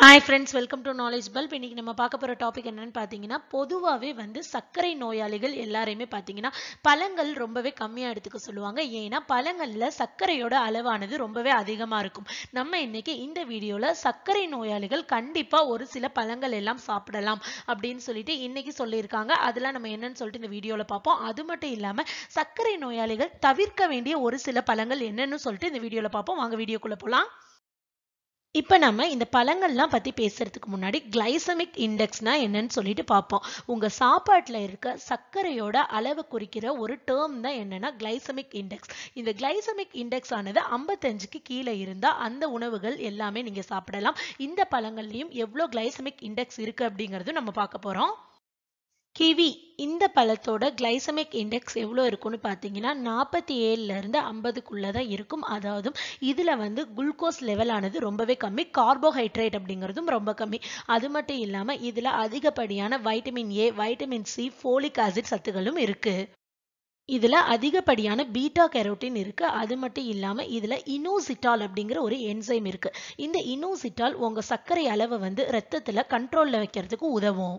hi friends welcome to knowledge bulb இன்னைக்கு நம்ம பார்க்க போகிற டாபிக் என்னன்னு பார்த்தீங்கன்னா பொதுவாகவே வந்து சர்க்கரை நோயாளிகள் எல்லாரையுமே பார்த்தீங்கன்னா பழங்கள் ரொம்பவே கம்மியாக எடுத்துக்க சொல்லுவாங்க ஏன்னா பழங்களில் சர்க்கரையோட அளவானது ரொம்பவே அதிகமாக இருக்கும் நம்ம இன்னைக்கு இந்த வீடியோவில் சர்க்கரை நோயாளிகள் கண்டிப்பாக ஒரு சில பழங்கள் எல்லாம் சாப்பிடலாம் அப்படின்னு சொல்லிட்டு இன்னைக்கு சொல்லியிருக்காங்க அதெல்லாம் நம்ம என்னன்னு சொல்லிட்டு இந்த வீடியோவில் பார்ப்போம் அது மட்டும் இல்லாமல் சர்க்கரை நோயாளிகள் தவிர்க்க வேண்டிய ஒரு சில பழங்கள் என்னன்னு சொல்லிட்டு இந்த வீடியோவில் பார்ப்போம் வாங்க வீடியோக்குள்ளே போகலாம் இப்போ நம்ம இந்த பழங்கள்லாம் பற்றி பேசுறதுக்கு முன்னாடி கிளைசமிக் இண்டெக்ஸ்னா என்னன்னு சொல்லிட்டு பார்ப்போம் உங்கள் சாப்பாட்டில் இருக்க சர்க்கரையோட அளவு குறிக்கிற ஒரு டேர்ம் தான் என்னன்னா கிளைசமிக் இண்டெக்ஸ் இந்த கிளைசமிக் இண்டெக்ஸ் ஆனது ஐம்பத்தஞ்சுக்கு கீழே இருந்தால் அந்த உணவுகள் எல்லாமே நீங்கள் சாப்பிடலாம் இந்த பழங்கள்லையும் எவ்வளோ கிளைசமிக் இண்டெக்ஸ் இருக்குது அப்படிங்கிறதும் நம்ம பார்க்க போகிறோம் கிவி இந்த பழத்தோட கிளைசமிக் இண்டெக்ஸ் எவ்வளோ இருக்கும்னு பார்த்தீங்கன்னா நாற்பத்தி ஏழுலேருந்து ஐம்பதுக்குள்ளே தான் இருக்கும் அதாவது இதில் வந்து குளுக்கோஸ் லெவலானது ரொம்பவே கம்மி கார்போஹைட்ரேட் அப்படிங்கிறதும் ரொம்ப கம்மி அது மட்டும் இல்லாமல் இதில் அதிகப்படியான vitamin A vitamin C folic acid சத்துகளும் இருக்குது இதில் அதிகப்படியான பீட்டா கெரோட்டின் இருக்குது அது மட்டும் இல்லாமல் இதில் இனோசிட்டால் அப்படிங்கிற ஒரு என்சைம் இருக்குது இந்த இனோசிட்டால் உங்கள் சர்க்கரை அளவை வந்து ரத்தத்தில் கண்ட்ரோலில் வைக்கிறதுக்கு உதவும்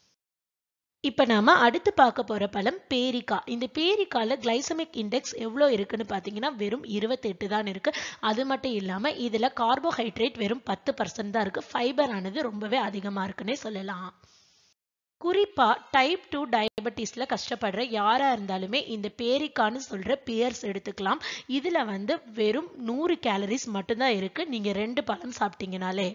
இப்போ நாம அடுத்து பார்க்க போகிற பழம் பேரிக்கா இந்த பேரிக்கால கிளைசமிக் இண்டெக்ஸ் எவ்வளோ இருக்குன்னு பார்த்தீங்கன்னா வெறும் இருபத்தெட்டு தான் இருக்கு அது மட்டும் இல்லாமல் இதில் கார்போஹைட்ரேட் வெறும் பத்து பர்சன்ட் தான் இருக்கு ஃபைபர் ஆனது ரொம்பவே அதிகமாக இருக்குன்னே சொல்லலாம் குறிப்பா டைப் டூ டயபெட்டிஸ்ல கஷ்டப்படுற யாரா இருந்தாலுமே இந்த பேரிக்கான்னு சொல்ற பியர்ஸ் எடுத்துக்கலாம் இதுல வந்து வெறும் நூறு கேலரிஸ் மட்டும்தான் இருக்கு நீங்க ரெண்டு பழம் சாப்பிட்டீங்கனாலே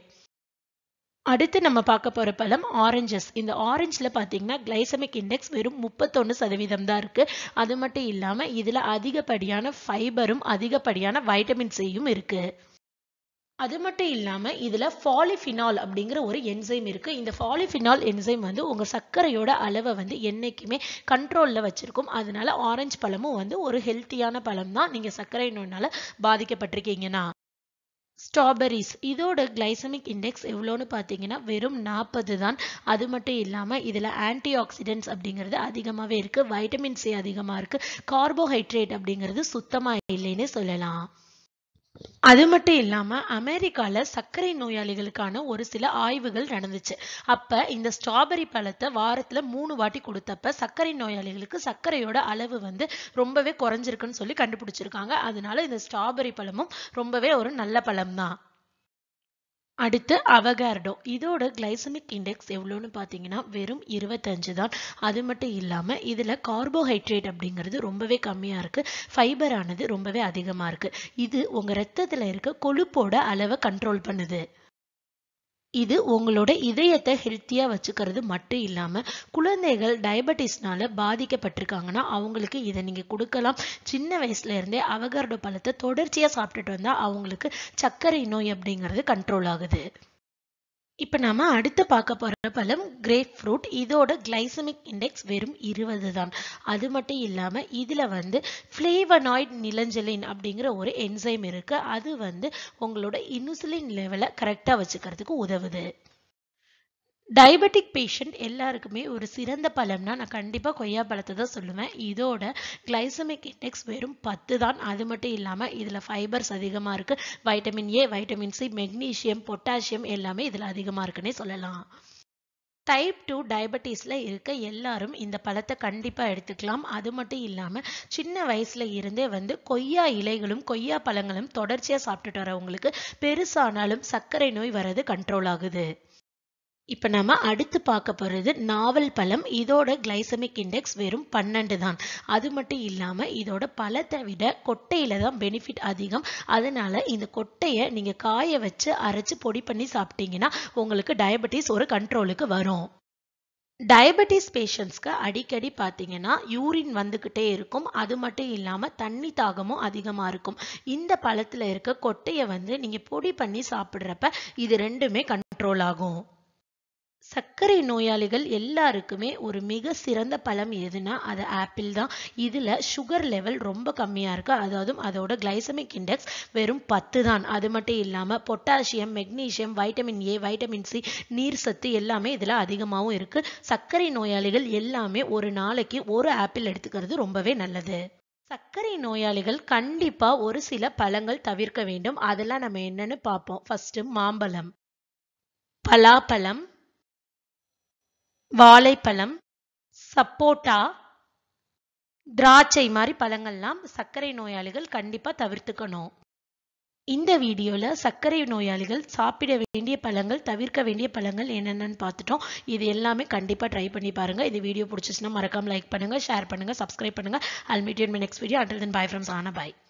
அடுத்து நம்ம பார்க்க போகிற பழம் ஆரஞ்சஸ் இந்த ஆரஞ்சில் பார்த்தீங்கன்னா கிளைசமிக் இண்டெக்ஸ் வெறும் முப்பத்தொன்று சதவீதம் தான் இருக்குது அது மட்டும் இல்லாமல் இதில் அதிகப்படியான ஃபைபரும் அதிகப்படியான வைட்டமின் சியும் இருக்குது அது மட்டும் இல்லாமல் இதில் ஃபாலிஃபினால் அப்படிங்கிற ஒரு என்சைம் இருக்குது இந்த ஃபாலிஃபினால் என்சைம் வந்து உங்கள் சர்க்கரையோட அளவை வந்து என்றைக்குமே கண்ட்ரோலில் வச்சுருக்கும் அதனால ஆரஞ்சு பழமும் வந்து ஒரு ஹெல்த்தியான பழம் தான் நீங்கள் சர்க்கரை நோயினால் பாதிக்கப்பட்டிருக்கீங்கன்னா ஸ்ட்ராபெரிஸ் இதோட கிளைசமிக் இண்டெக்ஸ் எவ்வளோன்னு பார்த்தீங்கன்னா வெறும் நாற்பது தான் அது மட்டும் இல்லாமல் இதில் ஆன்டி ஆக்சிடென்ட்ஸ் அப்படிங்கிறது அதிகமாகவே இருக்குது வைட்டமின் சி அதிகமாக இருக்குது கார்போஹைட்ரேட் அப்படிங்கிறது சுத்தமாக இல்லைன்னு சொல்லலாம் அது மட்டும் இல்லாம அமெரிக்கால சர்க்கரை நோயாளிகளுக்கான ஒரு சில ஆய்வுகள் நடந்துச்சு அப்ப இந்த ஸ்ட்ராபெரி பழத்தை வாரத்துல மூணு வாட்டி கொடுத்தப்ப சர்க்கரை நோயாளிகளுக்கு சர்க்கரையோட அளவு வந்து ரொம்பவே குறைஞ்சிருக்குன்னு சொல்லி கண்டுபிடிச்சிருக்காங்க அதனால இந்த ஸ்ட்ராபெரி பழமும் ரொம்பவே ஒரு நல்ல பழம் தான் அடுத்து அவகார்டோ இதோட கிளைசமிக் இண்டெக்ஸ் எவ்வளோன்னு பார்த்தீங்கன்னா வெறும் இருபத்தஞ்சு தான் அது மட்டும் இல்லாமல் இதில் கார்போஹைட்ரேட் அப்படிங்கிறது ரொம்பவே கம்மியாக இருக்குது ஃபைபர் ஆனது ரொம்பவே அதிகமாக இருக்குது இது உங்கள் ரத்தத்தில் இருக்க கொழுப்போட அளவை கண்ட்ரோல் பண்ணுது இது உங்களோட இதயத்தை ஹெல்த்தியாக வச்சுக்கிறது மட்டும் இல்லாமல் குழந்தைகள் டயபெட்டிஸ்னால பாதிக்கப்பட்டிருக்காங்கன்னா அவங்களுக்கு இதை நீங்கள் கொடுக்கலாம் சின்ன வயசுல இருந்தே அவகர்டோ பழத்தை தொடர்ச்சியாக சாப்பிட்டுட்டு வந்தால் அவங்களுக்கு சர்க்கரை நோய் அப்படிங்கிறது கண்ட்ரோல் ஆகுது இப்போ நாம அடுத்து பார்க்க போகிற பழம் கிரேப் ஃப்ரூட் இதோட கிளைசமிக் இண்டெக்ஸ் வெறும் இருபது தான் அது மட்டும் இல்லாமல் இதில் வந்து ஃப்ளேவனாய்ட் நிலஞ்சலின் அப்படிங்கிற ஒரு என்சைம் இருக்குது அது வந்து உங்களோட இன்சுலின் லெவலை கரெக்டாக வச்சுக்கிறதுக்கு உதவுது டயபெட்டிக் பேஷண்ட் எல்லாருக்குமே ஒரு சிறந்த பழம்னா நான் கண்டிப்பாக கொய்யா பழத்தை தான் சொல்லுவேன் இதோட கிளைசமிக் இண்டெக்ஸ் வெறும் பத்து தான் அது மட்டும் இல்லாமல் இதில் ஃபைபர்ஸ் அதிகமாக இருக்குது vitamin A vitamin C magnesium potassium எல்லாமே இதில் அதிகமாக இருக்குன்னே சொல்லலாம் டைப் டூ டயபெட்டிஸில் இருக்க எல்லாரும் இந்த பழத்தை கண்டிப்பாக எடுத்துக்கலாம் அது மட்டும் இல்லாமல் சின்ன வயசில் இருந்தே வந்து கொய்யா இலைகளும் கொய்யா பழங்களும் தொடர்ச்சியாக சாப்பிட்டுட்டு வரவங்களுக்கு பெருசானாலும் சர்க்கரை நோய் வர்றது கண்ட்ரோல் ஆகுது இப்போ நம்ம அடுத்து பார்க்க போகிறது நாவல் பழம் இதோட கிளைசமிக் இண்டெக்ஸ் வெறும் பன்னெண்டு தான் அது மட்டும் இல்லாமல் இதோட பழத்தை விட கொட்டையில் தான் பெனிஃபிட் அதிகம் அதனால இந்த கொட்டையை நீங்கள் காய வச்சு அரைச்சி பொடி பண்ணி சாப்பிட்டீங்கன்னா உங்களுக்கு டயபெட்டிஸ் ஒரு கண்ட்ரோலுக்கு வரும் டயபெட்டிஸ் பேஷண்ட்ஸ்க்கு அடிக்கடி பார்த்தீங்கன்னா யூரின் வந்துக்கிட்டே இருக்கும் அது மட்டும் இல்லாமல் தண்ணி தாகமும் அதிகமாக இருக்கும் இந்த பழத்தில் இருக்க கொட்டையை வந்து நீங்கள் பொடி பண்ணி சாப்பிட்றப்ப இது ரெண்டுமே கண்ட்ரோல் ஆகும் சர்க்கரை நோயாளிகள் எல்லாருக்குமே ஒரு மிக சிறந்த பழம் எதுனா அது ஆப்பிள் தான் இதில் சுகர் லெவல் ரொம்ப கம்மியாக இருக்கு அதாவது அதோட கிளைசமிக் இண்டெக்ஸ் வெறும் பத்து தான் அது மட்டும் இல்லாமல் potassium magnesium vitamin A vitamin C நீர் சத்து எல்லாமே இதில் அதிகமாகவும் இருக்கு சர்க்கரை நோயாளிகள் எல்லாமே ஒரு நாளைக்கு ஒரு ஆப்பிள் எடுத்துக்கிறது ரொம்பவே நல்லது சர்க்கரை நோயாளிகள் கண்டிப்பா ஒரு சில பழங்கள் தவிர்க்க வேண்டும் அதெல்லாம் நம்ம என்னன்னு பார்ப்போம் ஃபர்ஸ்ட் மாம்பழம் பலாப்பழம் வாழைப்பழம் சப்போட்டா திராட்சை மாதிரி பழங்கள்லாம் சர்க்கரை நோயாளிகள் கண்டிப்பா தவிர்த்துக்கணும் இந்த வீடியோல சர்க்கரை நோயாளிகள் சாப்பிட வேண்டிய பழங்கள் தவிர்க்க வேண்டிய பழங்கள் என்னென்னு பார்த்துட்டோம் இது எல்லாமே கண்டிப்பா ட்ரை பண்ணி பாருங்க இந்த வீடியோ பிடிச்சிச்சுன்னா மறக்காம லைக் பண்ணுங்க ஷேர் பண்ணுங்க சப்ஸ்கிரைப் பண்ணுங்க I'll meet you next video until then bye from Sana bye